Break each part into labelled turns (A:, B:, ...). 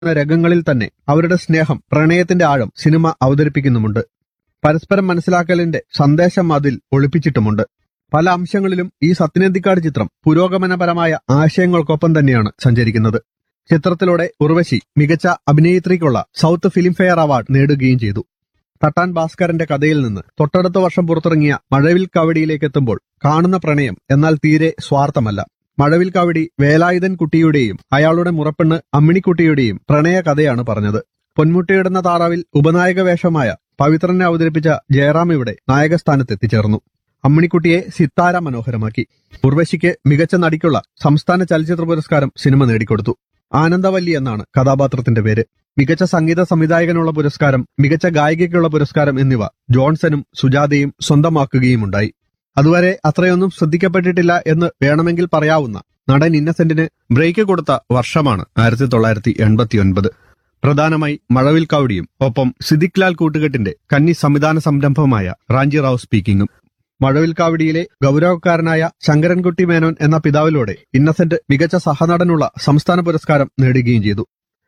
A: രംഗങ്ങളിൽ തന്നെ അവരുടെ സ്നേഹം പ്രണയത്തിന്റെ ആഴം സിനിമ അവതരിപ്പിക്കുന്നുമുണ്ട് പരസ്പരം മനസ്സിലാക്കലിന്റെ സന്ദേശം അതിൽ ഒളിപ്പിച്ചിട്ടുമുണ്ട് പല അംശങ്ങളിലും ഈ സത്യനന്ദിക്കാട് ചിത്രം പുരോഗമനപരമായ ആശയങ്ങൾക്കൊപ്പം തന്നെയാണ് സഞ്ചരിക്കുന്നത് ചിത്രത്തിലൂടെ ഉർവശി മികച്ച അഭിനേത്രിക്കുള്ള സൗത്ത് ഫിലിംഫെയർ അവാർഡ് നേടുകയും ചെയ്തു തട്ടാൻ ഭാസ്കരന്റെ കഥയിൽ നിന്ന് തൊട്ടടുത്ത വർഷം പുറത്തിറങ്ങിയ മഴവിൽ കവടിയിലേക്ക് എത്തുമ്പോൾ കാണുന്ന പ്രണയം എന്നാൽ തീരെ സ്വാർത്ഥമല്ല മഴവിൽ കവടി വേലായുധൻ കുട്ടിയുടെയും അയാളുടെ മുറപ്പെണ്ണ് അമ്മിണിക്കുട്ടിയുടെയും പ്രണയ കഥയാണ് പറഞ്ഞത് പൊന്മുട്ടിയിടുന്ന താറാവിൽ ഉപനായക വേഷമായ പവിത്രനെ അവതരിപ്പിച്ച ജയറാം ഇവിടെ നായകസ്ഥാനത്ത് എത്തിച്ചേർന്നു അമ്മിണിക്കുട്ടിയെ സിത്താര മനോഹരമാക്കി ഉർവശിക്ക് മികച്ച നടിക്കുള്ള സംസ്ഥാന ചലച്ചിത്ര പുരസ്കാരം സിനിമ നേടിക്കൊടുത്തു ആനന്ദവല്ലി എന്നാണ് കഥാപാത്രത്തിന്റെ പേര് മികച്ച സംഗീത സംവിധായകനുള്ള പുരസ്കാരം മികച്ച ഗായികയ്ക്കുള്ള പുരസ്കാരം എന്നിവ ജോൺസണും സുജാതയും സ്വന്തമാക്കുകയുമുണ്ടായി അതുവരെ അത്രയൊന്നും ശ്രദ്ധിക്കപ്പെട്ടിട്ടില്ല എന്ന് വേണമെങ്കിൽ പറയാവുന്ന നടൻ ഇന്നസെന്റിന് ബ്രേക്ക് കൊടുത്ത വർഷമാണ് ആയിരത്തി തൊള്ളായിരത്തി എൺപത്തിയൊൻപത് പ്രധാനമായി മഴവിൽ കൗടിയും ഒപ്പം സിദിക് ലാൽ കൂട്ടുകെട്ടിന്റെ കന്നി സംവിധാന സംരംഭമായ റാഞ്ചി റാവ് സ്പീക്കിംഗും മഴവിൽ കാവടിയിലെ ഗൗരവക്കാരനായ ശങ്കരൻകുട്ടി മേനോൻ എന്ന പിതാവിലൂടെ ഇന്നസെന്റ് മികച്ച സഹനടനുള്ള സംസ്ഥാന പുരസ്കാരം നേടുകയും ചെയ്തു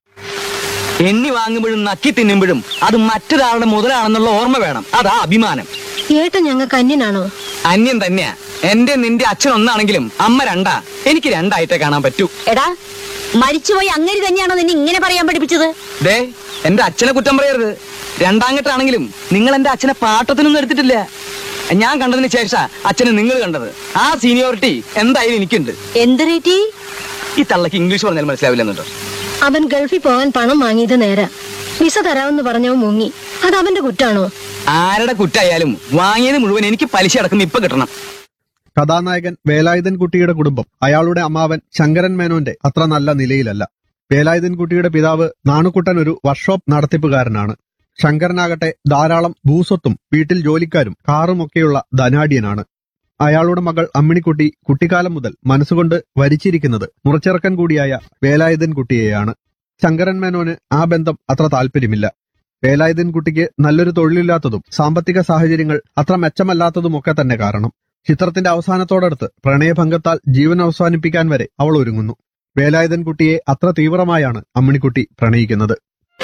B: എണ്ണി വാങ്ങുമ്പോഴും നക്കി തിന്നുമ്പോഴും അത് മറ്റൊരാളുടെ മുതലാണെന്നുള്ള ഓർമ്മ വേണം അതാ അഭിമാനം
C: ഏട്ടൻ ഞങ്ങൾക്ക് അന്യനാണോ
B: അന്യം തന്നെയാ എന്റെ നിന്റെ അച്ഛൻ ഒന്നാണെങ്കിലും അമ്മ രണ്ടാ എനിക്ക് രണ്ടായിട്ടേ കാണാൻ പറ്റൂ
D: എടാ മരിച്ചുപോയി അങ്ങനെ തന്നെയാണോ നിന്നെ ഇങ്ങനെ പറയാൻ പഠിപ്പിച്ചത്
B: ദേ എന്റെ അച്ഛനെ കുറ്റം പറയരുത് രണ്ടാങ്കട്ടാണെങ്കിലും നിങ്ങൾ എന്റെ അച്ഛനെ പാട്ടത്തിനൊന്നും എടുത്തിട്ടില്ല ഞാൻ കണ്ടതിന് ശേഷം അച്ഛനെ നിങ്ങൾ കണ്ടത് ആ സീനിയോറിറ്റി എന്തായാലും എനിക്കുണ്ട്
D: എന്ത് റേറ്റി
B: ഈ തള്ളക്ക് ഇംഗ്ലീഷ് പറഞ്ഞാൽ മനസ്സിലാവില്ലെന്നുണ്ടോ
C: അവൻ ഗൾഫിൽ പോകാൻ പണം വാങ്ങിയത് നേരാ വിസ തരാമെന്ന് പറഞ്ഞവൻ മുങ്ങി അത് അവന്റെ കുറ്റാണോ
B: ആരുടെ കുറ്റായാലും വാങ്ങിയത് മുഴുവൻ എനിക്ക് പലിശ അടക്കം ഇപ്പൊ കിട്ടണം
A: കഥാനായകൻ വേലായുധൻ കുട്ടിയുടെ കുടുംബം അയാളുടെ അമ്മാവൻ ശങ്കരൻ മേനോന്റെ അത്ര നല്ല നിലയിലല്ല വേലായുധൻ കുട്ടിയുടെ പിതാവ് നാണുക്കുട്ടൻ ഒരു വർക്ക്ഷോപ്പ് നടത്തിപ്പുകാരനാണ് ശങ്കരനാകട്ടെ ധാരാളം ഭൂസ്വത്തും വീട്ടിൽ ജോലിക്കാരും കാറുമൊക്കെയുള്ള ധനാഢ്യനാണ് അയാളുടെ മകൾ അമ്മിണിക്കുട്ടി കുട്ടിക്കാലം മുതൽ മനസ്സുകൊണ്ട് വരിച്ചിരിക്കുന്നത് മുറച്ചിറക്കൻ കൂടിയായ വേലായുധൻ കുട്ടിയെയാണ് ശങ്കരൻ മേനോന് ആ ബന്ധം അത്ര താല്പര്യമില്ല വേലായുധൻ കുട്ടിക്ക് നല്ലൊരു തൊഴിലില്ലാത്തതും സാമ്പത്തിക സാഹചര്യങ്ങൾ അത്ര മെച്ചമല്ലാത്തതുമൊക്കെ തന്നെ കാരണം ചിത്രത്തിന്റെ അവസാനത്തോടടുത്ത് പ്രണയഭംഗത്താൽ ജീവൻ അവസാനിപ്പിക്കാൻ വരെ അവൾ ഒരുങ്ങുന്നു വേലായുധൻ കുട്ടിയെ അത്ര തീവ്രമായാണ് അമ്മിണിക്കുട്ടി പ്രണയിക്കുന്നത്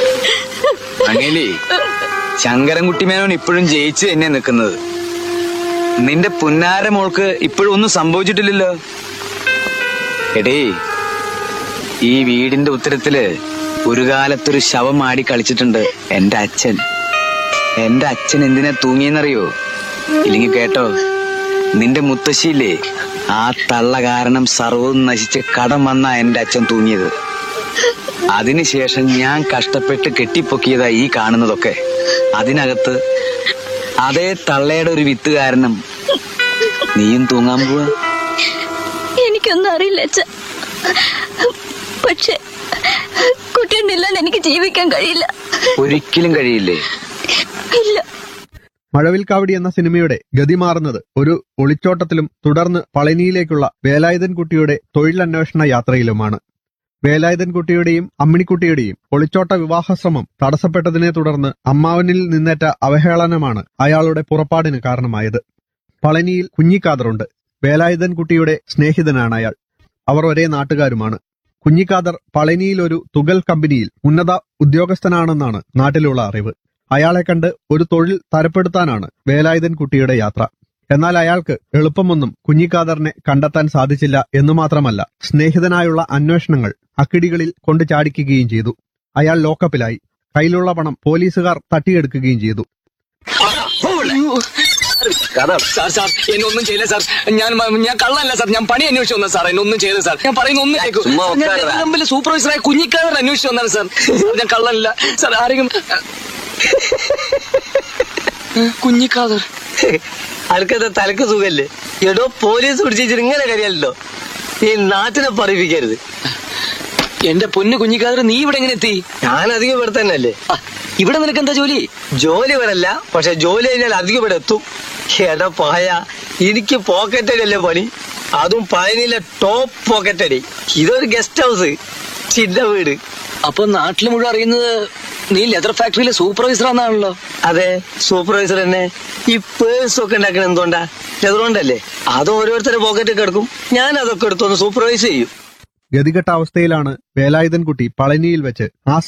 B: അങ്ങനെ ശങ്കരൻകുട്ടി മേനോൻ ഇപ്പോഴും ജയിച്ച് തന്നെ നിൽക്കുന്നത് നിന്റെ പുന്നാര മോൾക്ക് ഇപ്പോഴും ഒന്നും സംഭവിച്ചിട്ടില്ലല്ലോ എടേ ഈ വീടിന്റെ ഉത്തരത്തില് ഒരു കാലത്തൊരു ശവം ആടി കളിച്ചിട്ടുണ്ട് എന്റെ അച്ഛൻ എന്റെ അച്ഛൻ എന്തിനാ തൂങ്ങിയെന്നറിയോ ഇല്ലെങ്കിൽ കേട്ടോ നിന്റെ മുത്തശ്ശിയില്ലേ ആ തള്ള കാരണം സർവ്വവും നശിച്ച് കടം വന്ന എന്റെ അച്ഛൻ തൂങ്ങിയത് അതിനുശേഷം ഞാൻ കഷ്ടപ്പെട്ട് കെട്ടിപ്പൊക്കിയതാ ഈ കാണുന്നതൊക്കെ അതിനകത്ത് അതേ തള്ളയുടെ ഒരു വിത്ത് കാരണം നീയും തൂങ്ങാൻ പോവാ
D: എനിക്കൊന്നും അറിയില്ല അച്ഛ പക്ഷെ കുട്ടിയുണ്ടില്ലാതെ എനിക്ക് ജീവിക്കാൻ കഴിയില്ല
B: ഒരിക്കലും കഴിയില്ലേ
D: ഇല്ല
A: മഴവിൽ കാവടി എന്ന സിനിമയുടെ ഗതി മാറുന്നത് ഒരു ഒളിച്ചോട്ടത്തിലും തുടർന്ന് പളനിയിലേക്കുള്ള വേലായുധൻ കുട്ടിയുടെ തൊഴിലന്വേഷണ യാത്രയിലുമാണ് വേലായുധൻ കുട്ടിയുടെയും അമ്മിണിക്കുട്ടിയുടെയും ഒളിച്ചോട്ട വിവാഹശ്രമം തടസ്സപ്പെട്ടതിനെ തുടർന്ന് അമ്മാവനിൽ നിന്നേറ്റ അവഹേളനമാണ് അയാളുടെ പുറപ്പാടിന് കാരണമായത് പളനിയിൽ കുഞ്ഞിക്കാദറുണ്ട് വേലായുധൻ കുട്ടിയുടെ സ്നേഹിതനാണ് അയാൾ അവർ ഒരേ നാട്ടുകാരുമാണ് കുഞ്ഞിക്കാദർ പളനിയിൽ ഒരു തുകൽ കമ്പനിയിൽ ഉന്നത ഉദ്യോഗസ്ഥനാണെന്നാണ് നാട്ടിലുള്ള അറിവ് അയാളെ കണ്ട് ഒരു തൊഴിൽ തരപ്പെടുത്താനാണ് വേലായുധൻ കുട്ടിയുടെ യാത്ര എന്നാൽ അയാൾക്ക് എളുപ്പമൊന്നും കുഞ്ഞിക്കാദറിനെ കണ്ടെത്താൻ സാധിച്ചില്ല എന്നു മാത്രമല്ല സ്നേഹിതനായുള്ള അന്വേഷണങ്ങൾ അക്കിടികളിൽ കൊണ്ടു ചാടിക്കുകയും ചെയ്തു അയാൾ ലോക്കപ്പിലായി കയ്യിലുള്ള പണം പോലീസുകാർ തട്ടിയെടുക്കുകയും ചെയ്തു
B: സാർ സാർ എന്നെ ഒന്നും ചെയ്യില്ല സാർ ഞാൻ ഞാൻ കള്ളല്ല സാർ ഞാൻ പണി അന്വേഷിച്ചു വന്ന സാർ എന്നെ ഒന്നും ചെയ്ത് സാർ ഞാൻ പറയുന്ന ഒന്നും കേൾക്കൂ ഞാൻ നെടുങ്കമ്പിലെ സൂപ്പർവൈസറായ കുഞ്ഞിക്കാരൻ അന്വേഷിച്ചു വന്നാണ് സാർ സാർ, ഞാൻ കള്ളല്ല സാർ ആരെങ്കിലും കുഞ്ഞിക്കാതർ
E: അനക്കത് തലക്ക് സുഖല്ലേ എടോ പോലീസ് പിടിച്ചിട്ട് ഇങ്ങനെ കഴിയല്ലോ ഈ നാട്ടിനെ പറയിപ്പിക്കരുത്
B: എന്റെ പൊന്നു കുഞ്ഞിക്കാതർ നീ ഇവിടെ എങ്ങനെ എത്തി
E: ഞാൻ അധികം ഇവിടെ തന്നെ അല്ലേ
B: ആ, ഇവിടെ നിനക്ക് എന്താ ജോലി
E: ജോലി ഇവിടെ അല്ല പക്ഷെ ജോലി കഴിഞ്ഞാൽ അധികം ഇവിടെ എത്തും എടാ പായ എനിക്ക് പോക്കറ്റ് അടി അല്ലേ പണി അതും പഴനിയിലെ ടോപ്പ് പോക്കറ്റ് അടി ഇതൊരു ഗസ്റ്റ് ഹൗസ് ചിന്ന വീട്
B: അപ്പൊ നാട്ടിൽ മുഴുവൻ അറിയുന്നത് നീ ലെതർ ഫാക്ടറിയിലെ സൂപ്പർവൈസർ ആണെന്നാണല്ലോ
E: അതെ സൂപ്പർവൈസർ തന്നെ ഈ പേഴ്സ് ഒക്കെ ഉണ്ടാക്കണ എന്തുകൊണ്ടാ അതുകൊണ്ടല്ലേ അത് ഓരോരുത്തരുടെ പോക്കറ്റ് കിടക്കും ഞാൻ അതൊക്കെ എടുത്തൊന്ന് സൂപ്പർവൈസ് ചെയ്യും
A: ഗതികെട്ട അവസ്ഥയിലാണ് വേലായുധൻകുട്ടി പളനിയിൽ വെച്ച് ആ